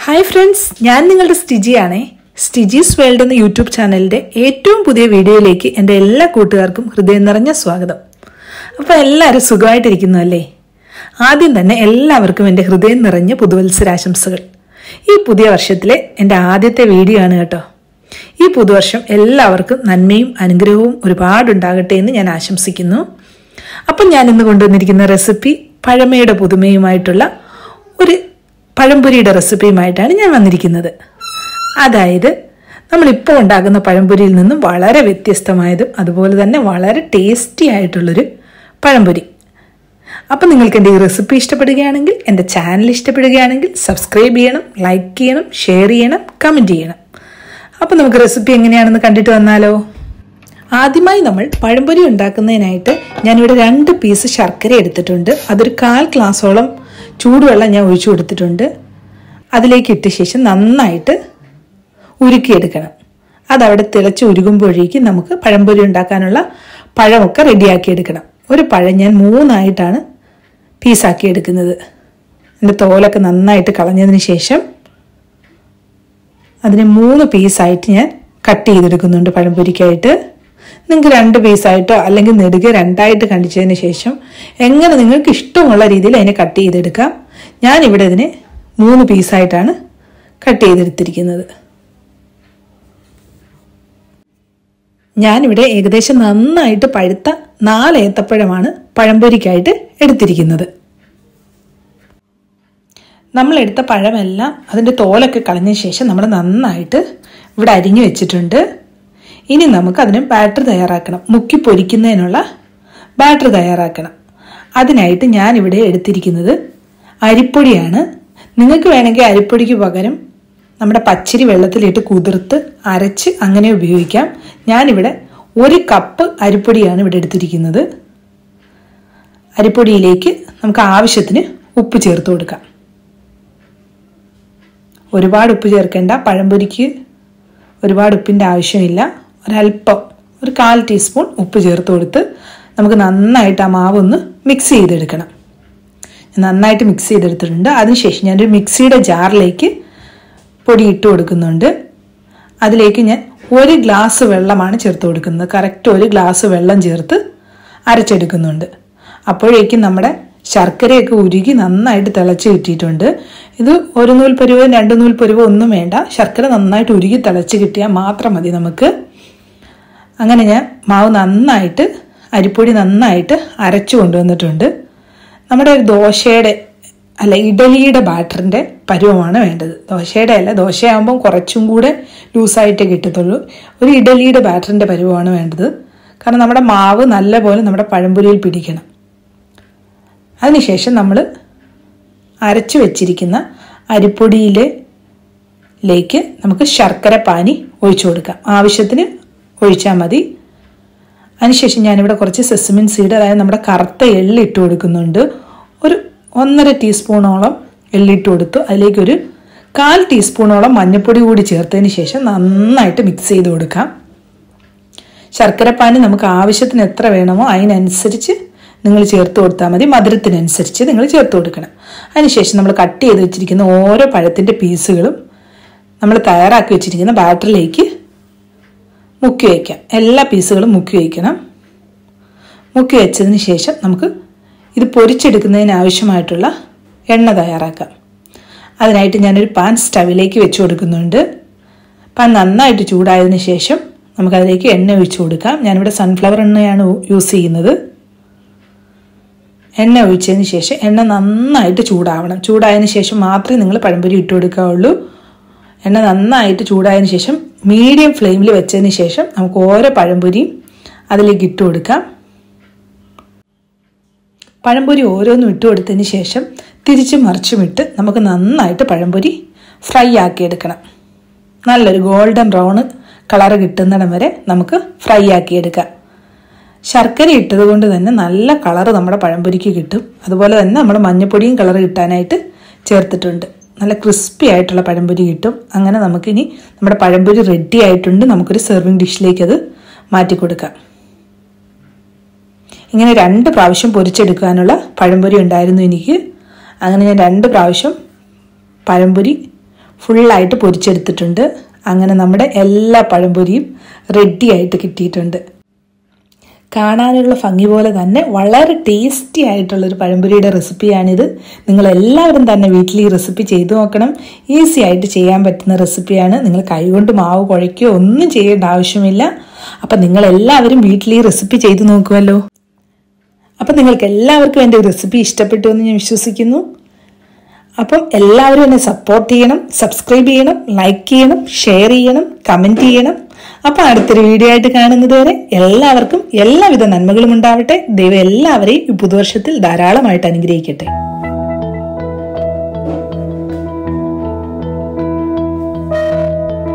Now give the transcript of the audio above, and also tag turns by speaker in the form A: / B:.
A: hi friends ഞാൻ നിങ്ങളുടെ സ്റ്റിജിയാണേ സ്റ്റിജീസ് world എന്ന യൂട്യൂബ് ചാനലിൻ്റെ ഏറ്റവും പുതിയ വീഡിയോയിലേക്ക് എൻ്റെ എല്ലാ കൂട്ടുകാർക്കും ഹൃദയം നിറഞ്ഞ സ്വാഗതം അപ്പോൾ എല്ലാവരും സുഖമായിട്ടിരിക്കുന്നു അല്ലേ ആദ്യം തന്നെ എല്ലാവർക്കും എൻ്റെ ഹൃദയം നിറഞ്ഞ പുതുവത്സരാശംസകൾ ഈ പുതിയ വർഷത്തിലെ എൻ്റെ ആദ്യത്തെ വീഡിയോ ആണ് കേട്ടോ ഈ പുതുവർഷം എല്ലാവർക്കും നന്മയും അനുഗ്രഹവും ഒരുപാടുണ്ടാകട്ടെ എന്ന് ഞാൻ ആശംസിക്കുന്നു അപ്പം ഞാൻ ഇന്ന് കൊണ്ടുവന്നിരിക്കുന്ന റെസിപ്പി പഴമയുടെ പുതുമയുമായിട്ടുള്ള ഒരു പഴംപൊരിയുടെ റെസിപ്പിയുമായിട്ടാണ് ഞാൻ വന്നിരിക്കുന്നത് അതായത് നമ്മളിപ്പോൾ ഉണ്ടാക്കുന്ന പഴംപൊരിയിൽ നിന്നും വളരെ വ്യത്യസ്തമായതും അതുപോലെ തന്നെ വളരെ ടേസ്റ്റി ആയിട്ടുള്ളൊരു പഴംപൊരി അപ്പം നിങ്ങൾക്ക് എൻ്റെ ഈ റെസിപ്പി ഇഷ്ടപ്പെടുകയാണെങ്കിൽ എൻ്റെ ചാനൽ ഇഷ്ടപ്പെടുകയാണെങ്കിൽ സബ്സ്ക്രൈബ് ചെയ്യണം ലൈക്ക് ചെയ്യണം ഷെയർ ചെയ്യണം കമൻറ്റ് ചെയ്യണം അപ്പം നമുക്ക് റെസിപ്പി എങ്ങനെയാണെന്ന് കണ്ടിട്ട് വന്നാലോ ആദ്യമായി നമ്മൾ പഴംപൊരി ഉണ്ടാക്കുന്നതിനായിട്ട് ഞാനിവിടെ രണ്ട് പീസ് ശർക്കര എടുത്തിട്ടുണ്ട് അതൊരു കാൽ ഗ്ലാസോളം ചൂടുവെള്ളം ഞാൻ ഒഴിച്ചു കൊടുത്തിട്ടുണ്ട് അതിലേക്ക് ഇട്ട ശേഷം നന്നായിട്ട് ഉരുക്കിയെടുക്കണം അതവിടെ തിളച്ച് ഉരുകുമ്പോഴേക്കും നമുക്ക് പഴംപൊരി ഉണ്ടാക്കാനുള്ള പഴമൊക്കെ റെഡിയാക്കി എടുക്കണം ഒരു പഴം ഞാൻ മൂന്നായിട്ടാണ് പീസാക്കി എടുക്കുന്നത് എൻ്റെ തോലൊക്കെ നന്നായിട്ട് കളഞ്ഞതിന് ശേഷം അതിനെ മൂന്ന് പീസായിട്ട് ഞാൻ കട്ട് ചെയ്തെടുക്കുന്നുണ്ട് പഴംപൊരിക്കായിട്ട് നിങ്ങൾക്ക് രണ്ട് പീസായിട്ടോ അല്ലെങ്കിൽ നെടുക രണ്ടായിട്ട് കണ്ടിച്ചതിന് ശേഷം എങ്ങനെ നിങ്ങൾക്ക് ഇഷ്ടമുള്ള രീതിയിൽ അതിനെ കട്ട് ചെയ്തെടുക്കാം ഞാനിവിടെ ഇതിനെ മൂന്ന് പീസായിട്ടാണ് കട്ട് ചെയ്തെടുത്തിരിക്കുന്നത് ഞാനിവിടെ ഏകദേശം നന്നായിട്ട് പഴുത്ത നാല് ഏത്തപ്പഴമാണ് പഴംപൊരിക്കായിട്ട് എടുത്തിരിക്കുന്നത് നമ്മൾ എടുത്ത പഴമെല്ലാം അതിൻ്റെ തോലൊക്കെ കളഞ്ഞ ശേഷം നമ്മൾ നന്നായിട്ട് ഇവിടെ അരിഞ്ഞു വെച്ചിട്ടുണ്ട് ഇനി നമുക്ക് അതിന് ബാറ്റർ തയ്യാറാക്കണം മുക്കി പൊരിക്കുന്നതിനുള്ള ബാറ്റർ തയ്യാറാക്കണം അതിനായിട്ട് ഞാൻ ഇവിടെ എടുത്തിരിക്കുന്നത് അരിപ്പൊടിയാണ് നിങ്ങൾക്ക് വേണമെങ്കിൽ അരിപ്പൊടിക്ക് പകരം നമ്മുടെ പച്ചരി വെള്ളത്തിലിട്ട് കുതിർത്ത് അരച്ച് അങ്ങനെ ഉപയോഗിക്കാം ഞാനിവിടെ ഒരു കപ്പ് അരിപ്പൊടിയാണ് ഇവിടെ എടുത്തിരിക്കുന്നത് അരിപ്പൊടിയിലേക്ക് നമുക്ക് ആവശ്യത്തിന് ഉപ്പ് ചേർത്ത് കൊടുക്കാം ഒരുപാട് ഉപ്പ് ചേർക്കേണ്ട പഴംപൊരിക്ക് ഒരുപാട് ഉപ്പിൻ്റെ ആവശ്യമില്ല ഒരല്പം ഒരു കാൽ ടീസ്പൂൺ ഉപ്പ് ചേർത്ത് കൊടുത്ത് നമുക്ക് നന്നായിട്ട് ആ മാവ് ഒന്ന് മിക്സ് ചെയ്തെടുക്കണം നന്നായിട്ട് മിക്സ് ചെയ്തെടുത്തിട്ടുണ്ട് അതിനുശേഷം ഞാനൊരു മിക്സിയുടെ ജാറിലേക്ക് പൊടി ഇട്ട് കൊടുക്കുന്നുണ്ട് അതിലേക്ക് ഞാൻ ഒരു ഗ്ലാസ് വെള്ളമാണ് ചേർത്ത് കൊടുക്കുന്നത് കറക്റ്റ് ഒരു ഗ്ലാസ് വെള്ളം ചേർത്ത് അരച്ചെടുക്കുന്നുണ്ട് അപ്പോഴേക്കും നമ്മുടെ ശർക്കരയൊക്കെ ഉരുകി നന്നായിട്ട് തിളച്ച് കിട്ടിയിട്ടുണ്ട് ഇത് ഒരു നൂൽ പരുവോ രണ്ട് നൂൽ പരുവോ ഒന്നും വേണ്ട ശർക്കര നന്നായിട്ട് ഉരുകി തിളച്ച് കിട്ടിയാൽ മാത്രം മതി നമുക്ക് അങ്ങനെ ഞാൻ മാവ് നന്നായിട്ട് അരിപ്പൊടി നന്നായിട്ട് അരച്ചു കൊണ്ടുവന്നിട്ടുണ്ട് നമ്മുടെ ഒരു ദോശയുടെ അല്ല ഇഡലിയുടെ ബാറ്ററിൻ്റെ പരുവമാണ് വേണ്ടത് ദോശയുടെ അല്ല ദോശയാകുമ്പം കുറച്ചും കൂടെ ലൂസായിട്ടേ കിട്ടത്തുള്ളൂ ഒരു ഇഡലിയുടെ ബാറ്ററിൻ്റെ പരുവമാണ് വേണ്ടത് കാരണം നമ്മുടെ മാവ് നല്ലപോലെ നമ്മുടെ പഴംപൊരിയിൽ പിടിക്കണം അതിനുശേഷം നമ്മൾ അരച്ചു വെച്ചിരിക്കുന്ന അരിപ്പൊടിയിലേക്ക് നമുക്ക് ശർക്കര പാനി ഒഴിച്ചു കൊടുക്കാം ആവശ്യത്തിന് ഒഴിച്ചാൽ മതി അതിനുശേഷം ഞാനിവിടെ കുറച്ച് സെസമിൻ സീഡ് അതായത് നമ്മുടെ കറുത്ത എള്ള് ഇട്ട് കൊടുക്കുന്നുണ്ട് ഒരു ഒന്നര ടീസ്പൂണോളം എള്ളിട്ട് കൊടുത്തു അതിലേക്കൊരു കാൽ ടീസ്പൂണോളം മഞ്ഞൾപ്പൊടി കൂടി ചേർത്തതിന് ശേഷം നന്നായിട്ട് മിക്സ് ചെയ്ത് കൊടുക്കാം ശർക്കരപ്പാനി നമുക്ക് ആവശ്യത്തിന് എത്ര വേണമോ അതിനനുസരിച്ച് നിങ്ങൾ ചേർത്ത് കൊടുത്താൽ മതി മധുരത്തിനനുസരിച്ച് നിങ്ങൾ ചേർത്ത് കൊടുക്കണം അതിനുശേഷം നമ്മൾ കട്ട് ചെയ്ത് വെച്ചിരിക്കുന്ന ഓരോ പഴത്തിൻ്റെ പീസുകളും നമ്മൾ തയ്യാറാക്കി വെച്ചിരിക്കുന്ന ബാറ്ററിലേക്ക് മുക്കി വയ്ക്കാം എല്ലാ പീസുകളും മുക്കി വയ്ക്കണം മുക്കി വെച്ചതിന് ശേഷം നമുക്ക് ഇത് പൊരിച്ചെടുക്കുന്നതിന് ആവശ്യമായിട്ടുള്ള എണ്ണ തയ്യാറാക്കാം അതിനായിട്ട് ഞാനൊരു പാൻ സ്റ്റവിലേക്ക് വെച്ച് കൊടുക്കുന്നുണ്ട് പാൻ നന്നായിട്ട് ചൂടായതിനു ശേഷം നമുക്കതിലേക്ക് എണ്ണ ഒഴിച്ചു കൊടുക്കാം ഞാനിവിടെ സൺഫ്ലവർ എണ്ണയാണ് യൂസ് ചെയ്യുന്നത് എണ്ണ ഒഴിച്ചതിന് ശേഷം എണ്ണ നന്നായിട്ട് ചൂടാവണം ചൂടായതിനു ശേഷം മാത്രമേ നിങ്ങൾ പഴംപൊരി ഇട്ട് കൊടുക്കാവുള്ളൂ എണ്ണ നന്നായിട്ട് ചൂടായതിനു ശേഷം മീഡിയം ഫ്ലെയിമിൽ വെച്ചതിന് ശേഷം നമുക്ക് ഓരോ പഴംപൊരിയും അതിലേക്ക് ഇട്ട് കൊടുക്കാം പഴംപൊരി ഓരോന്നും ഇട്ട് കൊടുത്തതിന് ശേഷം തിരിച്ചും മറിച്ചും ഇട്ട് നമുക്ക് നന്നായിട്ട് പഴംപൊരി ഫ്രൈ ആക്കി എടുക്കണം നല്ലൊരു ഗോൾഡൻ ബ്രൗൺ കളർ കിട്ടുന്നിടം വരെ നമുക്ക് ഫ്രൈ ആക്കി എടുക്കാം ശർക്കര ഇട്ടത് കൊണ്ട് തന്നെ നല്ല കളർ നമ്മുടെ പഴംപൊരിക്ക് കിട്ടും അതുപോലെ തന്നെ നമ്മൾ മഞ്ഞപ്പൊടിയും കളർ കിട്ടാനായിട്ട് ചേർത്തിട്ടുണ്ട് നല്ല ക്രിസ്പി ആയിട്ടുള്ള പഴംപൊരി കിട്ടും അങ്ങനെ നമുക്കിനി നമ്മുടെ പഴംപൊരി റെഡി ആയിട്ടുണ്ട് നമുക്കൊരു സെർവിങ് ഡിഷിലേക്ക് അത് മാറ്റി കൊടുക്കാം ഇങ്ങനെ രണ്ട് പ്രാവശ്യം പൊരിച്ചെടുക്കാനുള്ള പഴംപൊരി ഉണ്ടായിരുന്നു എനിക്ക് അങ്ങനെ ഞാൻ രണ്ട് പ്രാവശ്യം പഴംപൊരി ഫുള്ളായിട്ട് പൊരിച്ചെടുത്തിട്ടുണ്ട് അങ്ങനെ നമ്മുടെ എല്ലാ പഴംപൊരിയും റെഡി ആയിട്ട് കിട്ടിയിട്ടുണ്ട് കാണാനുള്ള ഭംഗി പോലെ തന്നെ വളരെ ടേസ്റ്റി ആയിട്ടുള്ളൊരു പഴംപൊരിയുടെ റെസിപ്പിയാണിത് നിങ്ങൾ എല്ലാവരും തന്നെ വീട്ടിൽ ഈ റെസിപ്പി ചെയ്തു നോക്കണം ഈസി ആയിട്ട് ചെയ്യാൻ പറ്റുന്ന റെസിപ്പിയാണ് നിങ്ങൾ കൈകൊണ്ട് മാവ് കുഴയ്ക്കുകയോ ഒന്നും ചെയ്യേണ്ട ആവശ്യമില്ല അപ്പം നിങ്ങൾ എല്ലാവരും വീട്ടിൽ ഈ റെസിപ്പി ചെയ്തു നോക്കുമല്ലോ അപ്പം നിങ്ങൾക്ക് എല്ലാവർക്കും എൻ്റെ റെസിപ്പി ഇഷ്ടപ്പെട്ടു എന്ന് ഞാൻ വിശ്വസിക്കുന്നു അപ്പം എല്ലാവരും എന്നെ സപ്പോർട്ട് ചെയ്യണം സബ്സ്ക്രൈബ് ചെയ്യണം ലൈക്ക് ചെയ്യണം ഷെയർ ചെയ്യണം കമൻറ്റ് ചെയ്യണം അപ്പം അടുത്തൊരു വീഡിയോ ആയിട്ട് കാണുന്നത് വരെ എല്ലാവർക്കും എല്ലാവിധ നന്മകളും ഉണ്ടാവട്ടെ ദൈവം എല്ലാവരെയും ഈ പുതുവർഷത്തിൽ ധാരാളമായിട്ട് അനുഗ്രഹിക്കട്ടെ